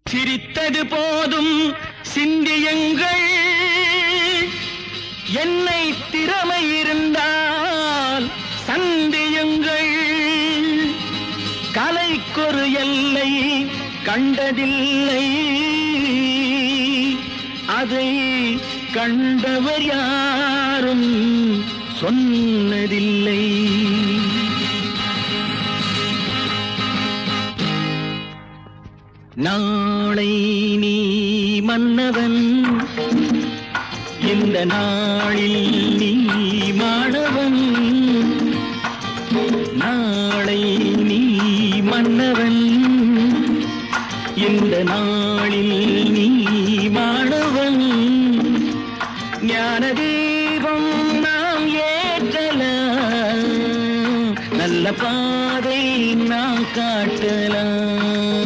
சிரித்தது போதும் சிந்தியுங்கள் என்னை திறமை இருந்தால் சந்தியுங்கள் கலைக்கொரு எல்லை கண்டதில்லை அதை கண்டவர் யாரும் சொன்னதில்லை நாளை நீ மன்னவன் இந்த நாளில் நீ மாணவன் நாளை நீ மன்னவன் இந்த நாளில் நீ மாணவன் ஞான தீபம் நாம் ஏற்றலாம் நல்ல பாதை நாம் காட்டலாம்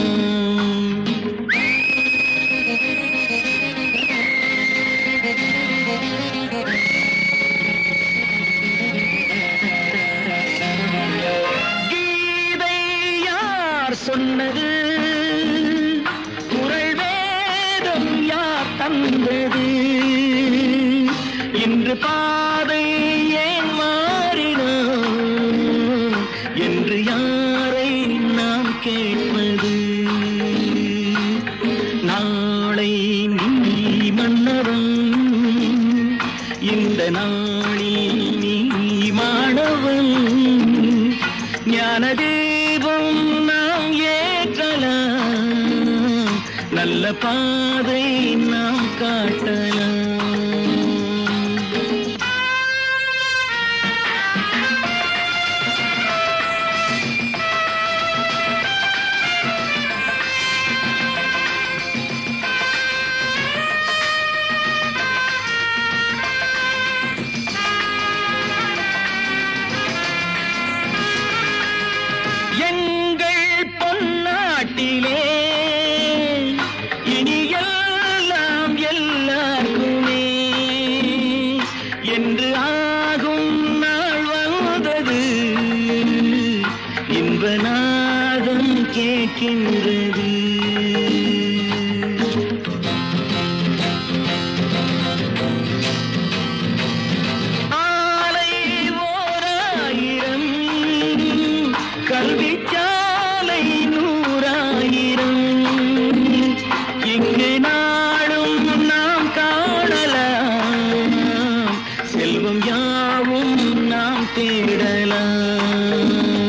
கீதை யார் சொன்னது குரல் வேதம் யார் தந்தது இன்று பாதை ஏன் மாறினோம் என்று யாரை நாம் கேட்பது நாளை நீ மன்னவன் இந்த நாளில் நீ மாணவன் ஞான தீபம் நாம் ஏற்றலாம் நல்ல பாதை நாம் காட்டலாம் எங்கள் பொன்னாட்டிலே இனி எல்லாம் எல்லாருக்குமே என்று ஆகும் நாள் வந்தது இன்ப நாதம் கேட்கின்றது ஆலை ஓராயிரம் கல்விச்சாலை நூறாயிரம் இங்கு நாடும் நாம் காணலாம் செல்வம் யாவும் நாம் தேடலாம்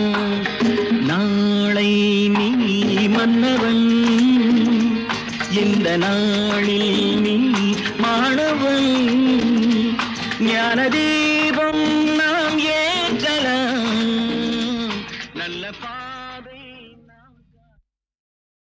நாளை நீ மன்னவன் இந்த நாளில் நீ மாணவன் ஞான தீபம் நாம் ஏற்றலாம் நல்ல பா